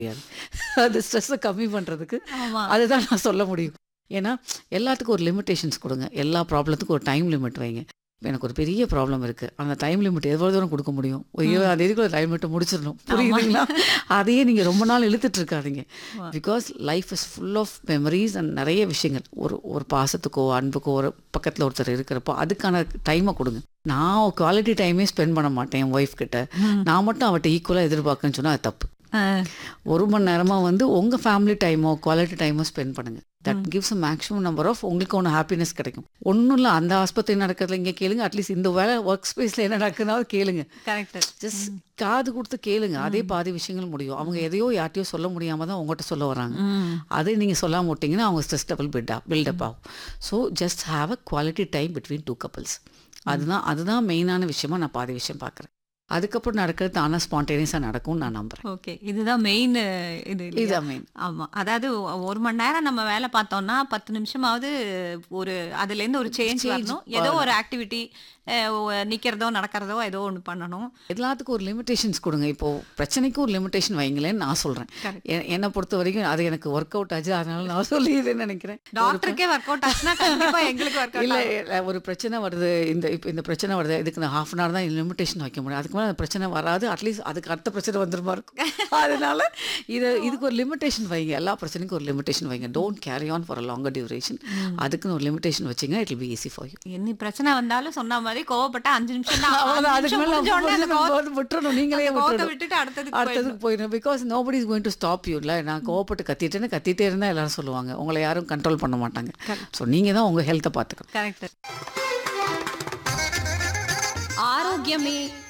முடியாது. அந்த ஸ்ட்ரெஸ்ஸ கம்மி பண்றதுக்கு ஆமா. அதுதான் நான் சொல்ல முடியும். ஏன்னா, எல்லாத்துக்கும் ஒரு லிமிட்டேஷன்ஸ் குடுங்க. எல்லா ப்ராப்ளத்துக்கும் ஒரு டைம் லிமிட் வைங்க. இப்ப எனக்கு ஒரு பெரிய ப்ராப்ளம் இருக்கு. அந்த டைம் லிமிட் எவ்வளோ தூரம் குடுக்க முடியும்? ஒரு ம். 20ஆம் தேதிக்குள்ள டைம் லிமிட்ட முடிச்சிரணும். ஆமா. புரியுதுங்களா? அதையே நீங்க ரொம்ப நாள் இழுத்துட்டு இருக்காதீங்க. ஆமா. Because life is full of memories and நெறைய விஷயங்கள். ஒரு ஒரு பாசத்துக்கோ, அன்புக்கோ ஒரு பக்கத்துல ஒருத்தர் இருக்கிறப்போ, அதுக்கான டைம குடுங்க. நான் குவாலிட்டி டைமே ஸ்பெண்ட் பண்ண மாட்டேன் என் ஒய்ஃப் கிட்ட. ம். நான் மட்டும் அவட்ட ஈக்குவலா எதிர்பார்க்கறேன்னு சொன்னா அது தப்பு. ஆ. 1 மணி நேரமா வந்து உங்க ஃபேமிலி டைமோ, குவாலிட்டி டைமோ ஸ்பெண்ட் பண்ணுங்க. That hmm. Gives a maximum number of உங்களுக்கு ஒண்ணு ஹாப்பினஸ் கிடைக்கும். ஒண்ணும் இல்ல அந்த ஆஸ்பத்திரி நடக்கிறதுல இங்க கேளுங்க. அட்லீஸ்ட் இந்த வேலை ஒர்க் ஸ்பேஸ்ல என்ன நடக்குதுனாவது கேளுங்க. கரெக்ட். ஜஸ்ட் ம். காது குடுத்து கேளுங்க. அதே ம். பாதி விஷயங்கள் முடியும். அவங்க எதையோ யார்ட்டயோ சொல்ல முடியாம தான் உங்கட்ட சொல்ல வராங்க. ம். அதை நீங்க சொல்லாம விட்டீங்கன்னா அவங்க stress level build up build up hmm. ஆகும். So just have a quality time between 2 couples. Hmm. அதுதான் அதுதான் மெயினான விஷயமா நான் பாதி விஷயம் பார்க்குறேன். அதுக்கப்புறம் நடக்கிறது தானா ஸ்பான்டேனியஸா நடக்கும்னு நான் நம்புறேன். ஓகே. இதுதான் மெயின் இது இல்லையா? இதுதான் மெயின். ஆமா. அதாவது ஒ 1 மணி நேரம் நம்ம வேலை பார்த்தோம்னா, 10 நிமிஷமாவது ஒரு அதுலேருந்து ஒரு சேஞ்ச் சேஞ்ச் வரணும். ஏதோ வரணும். ஒரு ஆக்டிவிட்டி அ ஒ நிக்கிறதோ, நடக்கிறதோ ஏதோ ஒண்ணு பண்ணணும். எல்லாத்துக்கும் ஒரு லிமிட்டேஷன்ஸ் குடுங்க. இப்போ பிரச்சனைக்கு ஒரு லிமிட்டேஷன் வைங்களேன்னு நான் சொல்றேன். கரெக்ட். எ என்ன பொறுத்தவரைக்கும் அது எனக்கு ஒர்க் அவுட் ஆச்சு. அதனால நான் சொல்லிடுறேன்னு நினைக்கிறேன். ஒரு பிர டாக்டருக்கே ஒர்க் அவுட் ஆச்சுன்னா கண்டிப்பா எங்களுக்கு ஒர்க் இல்ல அவுட் ஆகும். இல்ல, ஒரு பிரச்சனை வருது. இந்த இப்ப இந்த பிரச்சனை வருது. இதுக்கு நான் 1/2 அன் ஹவர் தான் லிமிட்டேஷன் வைக்க முடியும். அதுக்கு மேல அந்த பிரச்சனை வராது. அட்லீஸ்ட் அதுக்கு அடுத்த பிரச்சனை வந்துருமா இருக்கும். அதனால இத இதுக்கு ஒரு லிமிட்டேஷன் வைங்க. எல்லா பிரச்சனைக்கும் ஒரு லிமிட்டேஷன் வைங்க. Don't carry on for a longer duration. Hmm. அதுக்குன்னு ஒரு லிமிட்டேஷன் வச்சீங்கன்னா it will be easy for you. என்ன பிரச்சனை வந்தாலும் சொன்ன மாதிரி கோவப்பட்டா 5 நிமிஷம் தான். 5 அவ்வளவுதான். அதுக்கு நிமிஷம் மேல முடிஞ்ச உடனே அந்த நம்ம கோவ வந்து விட்டுறணும். நீங்களே அந்த கோவத்த விட்டுறணும். விட்டுட்டு அடுத்ததுக்கு அடுத்ததுக்கு போயிடணும். போயிடணும். Because nobody is going to stop you இல்ல. நான் ம். கோவப்பட்டு கத்திட்டேன்னு கத்திட்டே இருந்தா எல்லாரும் சொல்லுவாங்க. உங்கள யாரும் கண்ட்ரோல் பண்ண மாட்டாங்க. கரெக்ட். ஸோ நீங்க தான் உங்க ஹெல்த்த பார்த்துக்கணும். கரெக்ட். ஆரோக்கியமே